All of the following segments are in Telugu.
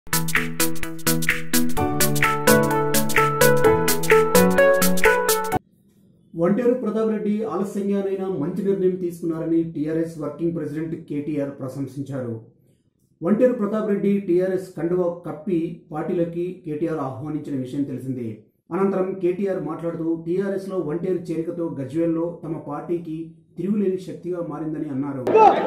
ఒంటేరు ప్రతాప్ రెడ్డి ఆలస్యంగానైనా మంచి నిర్ణయం తీసుకున్నారని టీఆర్ఎస్ వర్కింగ్ ప్రెసిడెంట్ కేటీఆర్ ప్రశంసించారు ఒంటేరు ప్రతాప్ రెడ్డి టీఆర్ఎస్ కండువా కప్పి పార్టీలోకి కేటీఆర్ ఆహ్వానించిన విషయం తెలిసిందే అనంతరం కేటీఆర్ మాట్లాడుతూ టీఆర్ఎస్ లో ఒంటేరు చేరికతో గజ్వేల్లో తమ పార్టీకి తిరుగులేని శక్తిగా మారిందని అన్నారు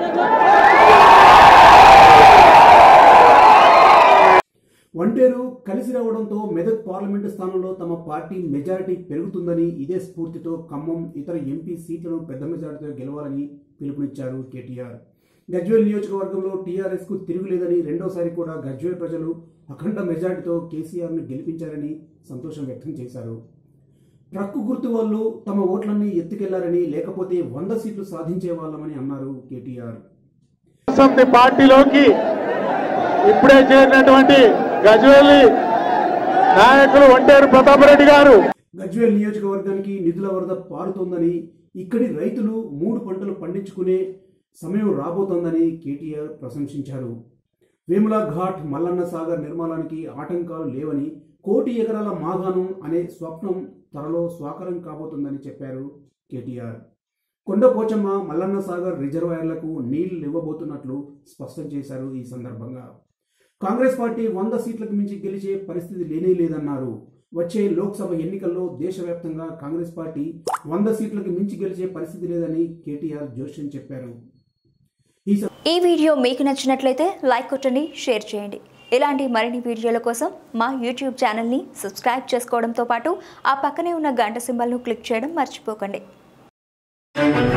ఒంటేరు కలిసి రావడంతో మెదక్ పార్లమెంటు స్థానంలో తమ పార్టీ మెజారిటీ పెరుగుతుందని ఇదే స్ఫూర్తితో ఖమ్మం ఇతర ఎంపీ సీట్లను పెద్ద మెజారిటీతో గెలవాలని పిలుపునిచ్చారు కేటీఆర్ గజ్వేల్ నియోజకవర్గంలో టీఆర్ఎస్ కు తిరుగులేదని రెండోసారి కూడా గజ్వేల్ ప్రజలు అఖండ మెజారిటీతో కేసీఆర్ ను గెలిపించారని సంతోషం వ్యక్తం చేశారు ట్రక్కు గుర్తు వాళ్ళు తమ ఓట్లన్నీ ఎత్తుకెళ్లారని లేకపోతే వంద సీట్లు సాధించే వాళ్ళమని అన్నారు కేటీఆర్ సమితి పార్టీలోకి ఇప్పుడే చేరినటువంటి గజవేలి నాయకులు ఒంటేరు ప్రతాపరెడ్డి గారు గజ్వేల్ నియోజకవర్గానికి నిధుల వరద పారుతోందని ఇక్కడి రైతులు మూడు పంటలు పండించుకునే సమయం రాబోతోందని కేటీఆర్ ప్రశంసించారు వేముల ఘాట్ మల్లన్న సాగర్ నిర్మాణానికి ఆటంకాలు లేవని కోటి ఎకరాల మాగాణం అనే స్వప్నం త్వరలో స్వాకరం కాబోతుందని చెప్పారు కేటీఆర్ కొండపోచమ్మ మల్లన్న సాగర్ రిజర్వాయర్లకు నీళ్లు ఇవ్వబోతున్నట్లు స్పష్టం చేశారు ఈ సందర్భంగా కాంగ్రెస్ పార్టీ వంద సీట్లకు మించి గెలిచే పరిస్థితి లేనే లేదన్నారు వచ్చే లోక్సభ ఎన్నికల్లో దేశవ్యాప్తంగా కాంగ్రెస్ పార్టీ వంద సీట్లకు మించి గెలిచే పరిస్థితి లేదని కేటీఆర్ జోష్యం చెప్పారు ఈ సం- ఈ వీడియో మీకు నచ్చినట్లయితే లైక్ కొట్టండి షేర్ చేయండి ఇలాంటి మరిన్ని వీడియోల కోసం మా యూట్యూబ్ ఛానల్ని సబ్స్క్రైబ్ చేసుకోవడంతో పాటు ఆ పక్కనే ఉన్న గంట సింబల్ను క్లిక్ చేయడం మర్చిపోకండి